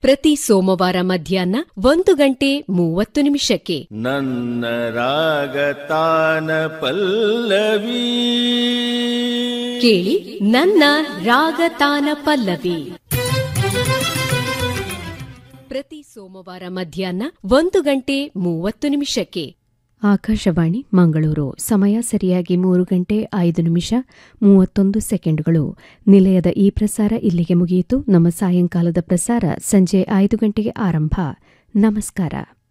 ಪ್ರತಿ ಸೋಮವಾರ ಮಧ್ಯಾಹ್ನ ಒಂದು ಗಂಟೆ ಮೂವತ್ತು ನಿಮಿಷಕ್ಕೆ ನನ್ನ ರಾಗತಾನ ಪಲ್ಲವಿ ಕೇಳಿ ನನ್ನ ರಾಗತಾನ ಪಲ್ಲವಿ ಪ್ರತಿ ಸೋಮವಾರ ಮಧ್ಯಾಹ್ನ ಒಂದು ಗಂಟೆ ಮೂವತ್ತು ನಿಮಿಷಕ್ಕೆ ಆಕಾಶವಾಣಿ ಮಂಗಳೂರು ಸಮಯ ಸರಿಯಾಗಿ ಮೂರು ಗಂಟೆ ಐದು ನಿಮಿಷ ಮೂವತ್ತೊಂದು ಸೆಕೆಂಡ್ಗಳು ನಿಲಯದ ಈ ಪ್ರಸಾರ ಇಲ್ಲಿಗೆ ಮುಗಿಯಿತು ನಮ್ಮ ಸಾಯಂಕಾಲದ ಪ್ರಸಾರ ಸಂಜೆ ಐದು ಗಂಟೆಗೆ ಆರಂಭ ನಮಸ್ಕಾರ